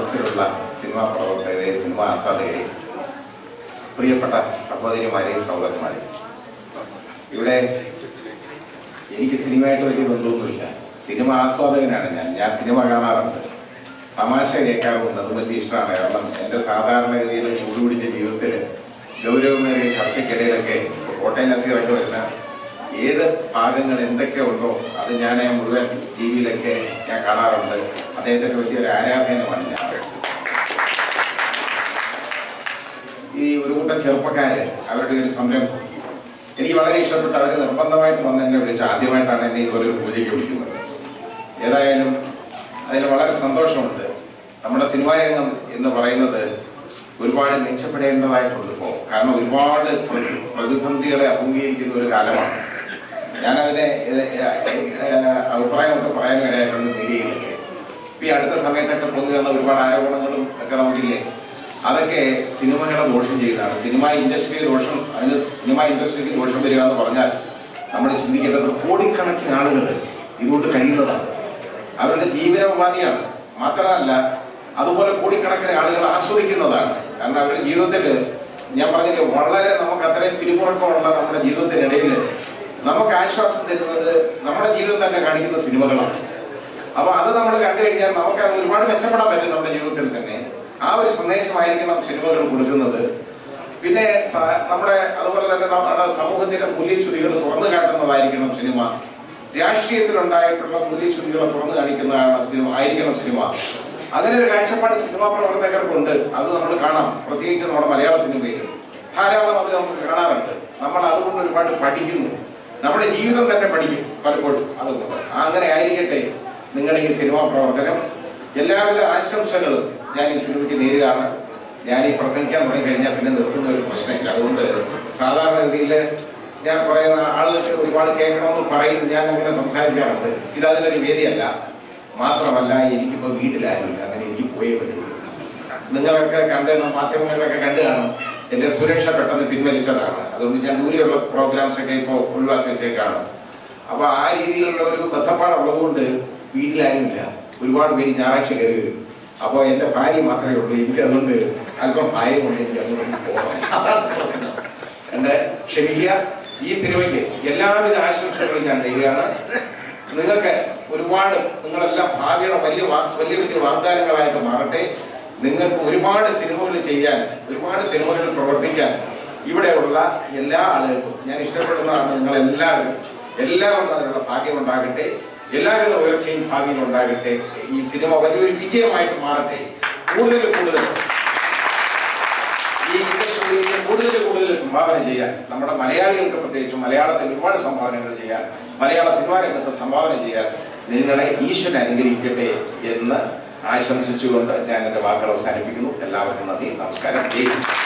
സദസ്സിലുള്ള cinema പ്രവർത്തകരെ cinema ആസ്വാദകരെ പ്രിയപ്പെട്ട സഹോദരിമാരെ സഹോദരന്മാരെ ഇവിടെ എനിക്ക് സിനിമയായിട്ട് വലിയ ബന്ധമൊന്നുമില്ല സിനിമ ആസ്വാദകനാണ് ഞാൻ ഞാൻ സിനിമ കാണാറുണ്ട് തമാശ കേൾക്കാറുണ്ട് അത് വലിയ ഇഷ്ടമാണ് കാരണം എൻ്റെ സാധാരണഗതിയിൽ ചൂടുപിടിച്ച ജീവിതത്തിൽ ഗൗരവമേറിയ ചർച്ചയ്ക്കിടയിലൊക്കെ ഇപ്പോൾ കോട്ടയം നസീറൊക്കെ വരുന്ന ഏത് ഭാഗങ്ങൾ എന്തൊക്കെ ഉണ്ടോ അത് ഞാൻ മുഴുവൻ ടി വിയിലൊക്കെ ഞാൻ കാണാറുണ്ട് അദ്ദേഹത്തിൻ്റെ വലിയൊരു ആരാധനമാണ് ഞാൻ ഈ ഒരു കൂട്ടം ചെറുപ്പക്കാര് അവരുടെ ഒരു സംരംഭം എനിക്ക് വളരെ ഇഷ്ടപ്പെട്ടു അവർ നിർബന്ധമായിട്ട് വന്ന് എന്നെ വിളിച്ച് ആദ്യമായിട്ടാണ് എന്നെ ഇതുപോലെ ഒരു പൂജയ്ക്ക് വിളിക്കുന്നത് ഏതായാലും അതിൽ വളരെ സന്തോഷമുണ്ട് നമ്മുടെ സിനിമാ രംഗം എന്ന് പറയുന്നത് ഒരുപാട് മെച്ചപ്പെടേണ്ടതായിട്ടുണ്ട് ഇപ്പോൾ കാരണം ഒരുപാട് പ്രതി- പ്രതിസന്ധികളെ അഭിമുഖീകരിക്കുന്ന ഒരു കാലമാണ് ഞാനതിനെ ഏ- ഏ- ഏ- അഭിപ്രായമൊക്കെ പറയാൻ ഇടയായിട്ടുണ്ട് മീഡിയയിലൊക്കെ ഇപ്പം ഈ അടുത്ത സമയത്തൊക്കെ പൊങ്ങി വന്ന ഒരുപാട് ആരോപണങ്ങളും ഒക്കെ നമുക്കില്ലേ അതൊക്കെ സിനിമകളെ ദോഷം ചെയ്യുന്നതാണ് സിനിമ ഇൻഡസ്ട്രിയിൽ ദോഷം അതിന് സിനിമ ഇൻഡസ്ട്രിക്ക് ദോഷം വരിക എന്ന് പറഞ്ഞാൽ നമ്മൾ ചിന്തിക്കേണ്ടത് കോടിക്കണക്കിന് ആളുകൾ ഇതുകൊണ്ട് കഴിയുന്നതാണ് അവരുടെ ജീവനോപാധിയാണ് മാത്രമല്ല അതുപോലെ കോടിക്കണക്കിന് ആളുകൾ ആസ്വദിക്കുന്നതാണ് കാരണം അവരുടെ ജീവിതത്തിൽ ഞാൻ പറഞ്ഞില്ലേ വളരെ നമുക്ക് അത്രയും പിരിമുറക്കമുള്ള നമ്മുടെ ജീവിതത്തിനിടയിൽ നമുക്ക് ആശ്വാസം തരുന്നത് നമ്മുടെ ജീവിതം തന്നെ കാണിക്കുന്ന സിനിമകളാണ് അപ്പൊ അത് നമ്മൾ കണ്ടു കഴിഞ്ഞാൽ നമുക്ക് അത് ഒരുപാട് മെച്ചപ്പെടാൻ പറ്റും നമ്മുടെ ജീവിതത്തിൽ തന്നെ ആ ഒരു സന്ദേശമായിരിക്കണം സിനിമകൾ കൊടുക്കുന്നത് പിന്നെ സ- നമ്മുടെ അതുപോലെ തന്നെ നമ്മുടെ സമൂഹത്തിന്റെ മൂല്യച്യുതികൾ തുറന്നു കാട്ടുന്നതായിരിക്കണം സിനിമ രാഷ്ട്രീയത്തിലുണ്ടായിട്ടുള്ള മൂല്യച്യുതികളെ തുറന്നു കാണിക്കുന്നതാണ് സിനിമ ആയിരിക്കണം സിനിമ അങ്ങനെ ഒരു കാഴ്ചപ്പാട് സിനിമാ പ്രവർത്തകർക്കുണ്ട് അത് നമ്മൾ കാണാം പ്രത്യേകിച്ച് നമ്മുടെ മലയാള സിനിമയിൽ ധാരാളം അത് നമുക്ക് കാണാറുണ്ട് നമ്മൾ അതുകൊണ്ട് ഒരുപാട് പഠിക്കുന്നു നമ്മുടെ ജീവിതം തന്നെ പഠിക്കും പലപ്പോഴും അതുകൊണ്ട് അങ്ങനെ ആയിരിക്കട്ടെ നിങ്ങളുടെ ഈ സിനിമാ പ്രവർത്തനം എല്ലാവിധ ആശംസകളും ഞാൻ ഈ സിനിമയ്ക്ക് നേരുകയാണ് ഞാൻ ഈ പ്രസംഗിക്കാൻ തുടങ്ങി കഴിഞ്ഞാൽ പിന്നെ നിർത്തുന്ന ഒരു പ്രശ്നമില്ല അതുകൊണ്ട് സാധാരണഗതിയിൽ ഞാൻ പറയുന്ന ആളുകൾക്ക് ഒരുപാട് കേൾക്കണമെന്ന് പറയും ഞാൻ അങ്ങനെ സംസാരിക്കാറുണ്ട് ഇത് അതിലൊരു വേദിയല്ല മാത്രമല്ല എനിക്കിപ്പോൾ വീട്ടിലാരുമില്ല അങ്ങനെ എനിക്ക് പോയേ പറ്റുള്ളൂ നിങ്ങളൊക്കെ കണ്ട് മാധ്യമങ്ങളിലൊക്കെ കണ്ടു കാണും എൻ്റെ സുരക്ഷ പെട്ടെന്ന് പിൻവലിച്ചതാണ് അതുകൊണ്ട് ഞാൻ ദൂരെയുള്ള പ്രോഗ്രാംസ് ഒക്കെ ഇപ്പോൾ ഒഴിവാക്കി വെച്ചേക്കാണ് അപ്പോൾ ആ രീതിയിലുള്ള ഒരു ബന്ധപ്പാടുള്ളതുകൊണ്ട് വീട്ടിലാരുമില്ല ഒരുപാട് പേര് ഞായറാഴ്ച കയറി വരും അപ്പോൾ എൻ്റെ ഭാര്യ മാത്രമേ ഉള്ളൂ എനിക്ക് അതുകൊണ്ട് അല്പം ഭയം കൊണ്ട് എനിക്ക് അങ്ങോട്ട് പോകണം അതാണ് പ്രശ്നം. എൻ്റെ ക്ഷമിക്കുക ഈ സിനിമയ്ക്ക് എല്ലാവിധ ആശംസകളും ഞാൻ നേരുകയാണ് നിങ്ങൾക്ക് ഒരുപാട് നിങ്ങളെല്ലാം ഭാവിയുടെ വലിയ വാ- വലിയ വലിയ വാഗ്ദാനങ്ങളായിട്ട് മാറട്ടെ നിങ്ങൾക്ക് ഒരുപാട് സിനിമകൾ ചെയ്യാൻ ഒരുപാട് സിനിമകൾ പ്രവർത്തിക്കാൻ ഇവിടെയുള്ള എല്ലാ ആളുകൾക്കും ഞാൻ ഇഷ്ടപ്പെടുന്നതാണ് നിങ്ങളെല്ലാവരും എല്ലാവർക്കും അതിനുള്ള ഭാഗ്യം ഉണ്ടാകട്ടെ എല്ലാവിധ ഉയർച്ചയും ഭാഗ്യം ഉണ്ടാകട്ടെ ഈ സിനിമ വലിയൊരു വിജയമായിട്ട് മാറട്ടെ കൂടുതൽ കൂടുതൽ ഈ ഇൻഡസ്ട്രിയിൽ കൂടുതൽ കൂടുതൽ സംഭാവന ചെയ്യാൻ നമ്മുടെ മലയാളികൾക്ക് പ്രത്യേകിച്ച് മലയാളത്തിൽ ഒരുപാട് സംഭാവനകൾ ചെയ്യാൻ മലയാള സിനിമാ രംഗത്ത് സംഭാവന ചെയ്യാൻ നിങ്ങളെ ഈശ്വരൻ അനുഗ്രഹിക്കട്ടെ എന്ന് ആശംസിച്ചുകൊണ്ട് ഞാൻ എൻ്റെ വാക്കുകൾ അവസാനിപ്പിക്കുന്നു എല്ലാവർക്കും നന്ദി നമസ്കാരം ജയ് ഹിന്ദ്.